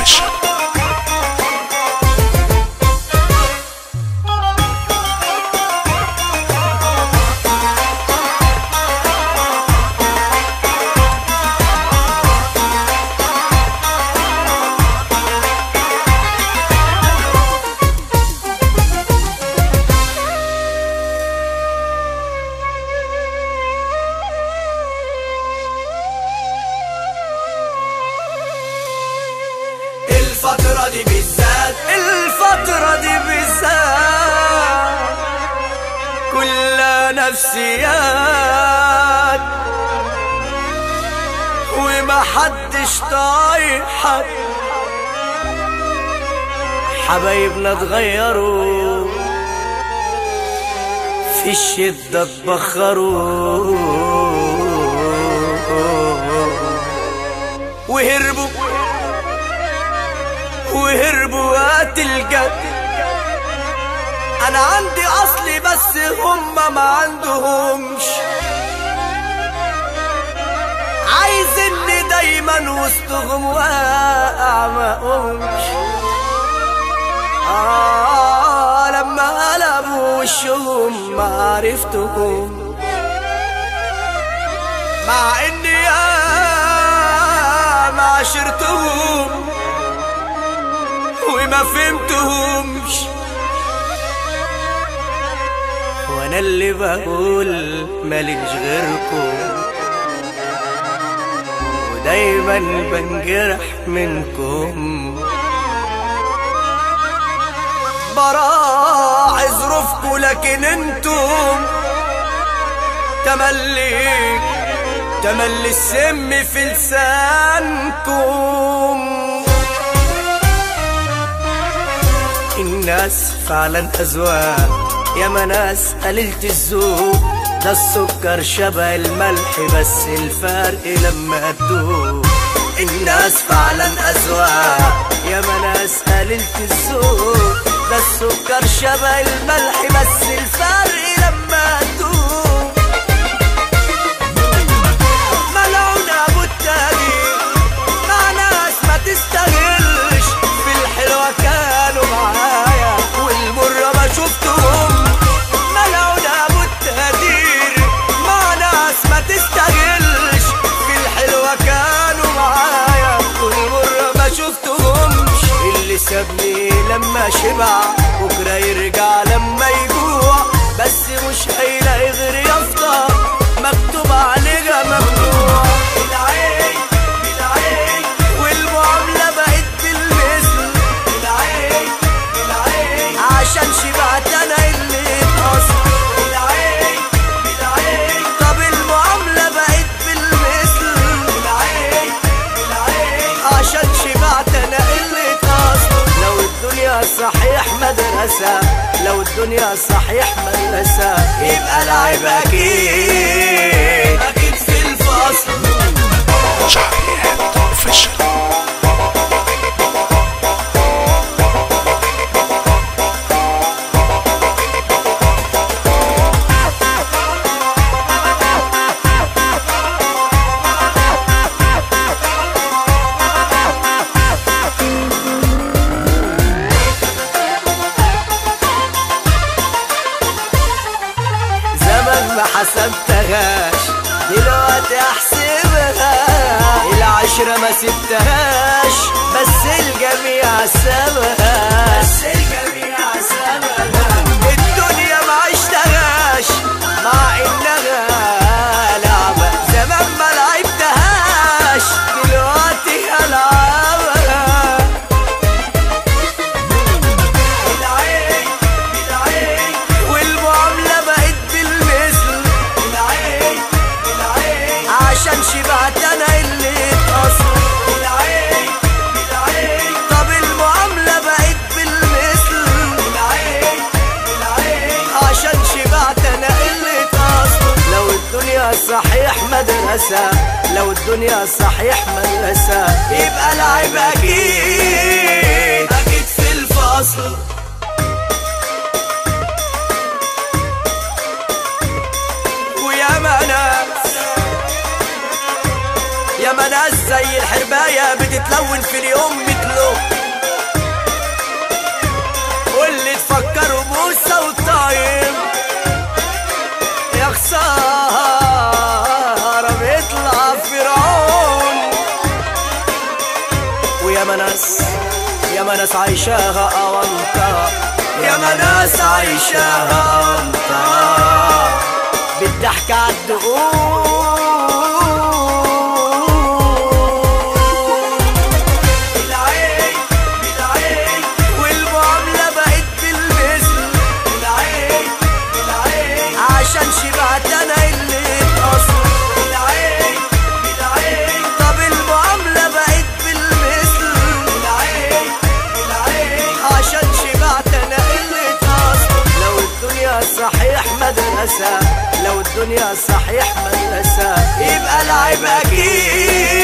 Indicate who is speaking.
Speaker 1: اوفيشال
Speaker 2: الفترة دي بالذات الفترة دي بالذات كلها نفسيات وما حدش طايق حد حبايبنا اتغيروا في الشدة اتبخروا وهربوا وهربوا وقت الجد انا عندي اصلي بس هما ما عندهمش عايزني دايما وسطهم واقع ما اقومش آه لما قلبوا وشهم ما عرفتهم مع اني يا ما عشرتهم وما فهمتهمش وانا اللي بقول ماليش غيركم ودايما بنجرح منكم براعي ظروفكم لكن انتم تملي تملي السم في لسانكم الناس فعلا أذواق يا ما ناس قليلة الذوق ده السكر شبه الملح بس الفرق لما تدوق الناس فعلا أذواق يا ما ناس قليلة الذوق ده السكر شبه الملح بس الفرق لما تدوق ملعون ابو التغيير مع ناس ما تستاهلش في الحلوه كانوا معايا والمره ما شفتهم ملعون ابو التهدير مع ناس ما تستاهلش في الحلوه كانوا معايا والمره ما شفتهمش اللي سابني لما شبع بكره يرجع لما يجوع بس مش هيلاقي غير يافطه مكتوب عليها ممنوع العين بالعين والمعاملة بقت بالمثل العين بالعين عشان شبعت انا اللي اتقصر العين بالعين طب المعاملة بقت بالمثل العين بالعين عشان شبعت انا اللي اتقصر لو الدنيا صحيح مدرسة لو الدنيا صحيح مدرسة يبقى العيب أكيد أكيد في الفصل
Speaker 1: شعبيات اوفيشال
Speaker 2: زمن ما حسبتهاش دلوقتي احسبها العشرة ما سبتهاش بس الجميع سابها بس الجميع سابها الدنيا ما عشتهاش مع انها لعبة زمان ما لعبتهاش دلوقتي هلعبها العين بالعين والمعاملة بقت بالمثل العين بالعين عشان شبعت انا اللي اتقصر العين بالعين طب المعاملة بقت بالمثل العين بالعين عشان شبعت انا اللي اتقصر لو الدنيا صحيح مدرسة لو الدنيا صحيح مدرسة يبقى العيب اكيد اكيد في الفصل ويا ما ناس يا ما ناس زي الحرباية بتتلون في اليوم مثله واللي تفكروا موسى والطايم يا خسارة بيطلع فرعون ويا مناس يا مناس عايشاها أونطة يا مناس عايشاها أونطة بالضحك عالدقون العين بالعين والمعاملة بقت بالمثل العين بالعين عشان شبعت انا اللي اصل العين بالعين طب المعاملة بقت بالمثل العين بالعين عشان شبعت انا اللي اصل لو الدنيا صحيح مدرسة لو الدنيا صحيح مدرسة يبقى العيب اكيد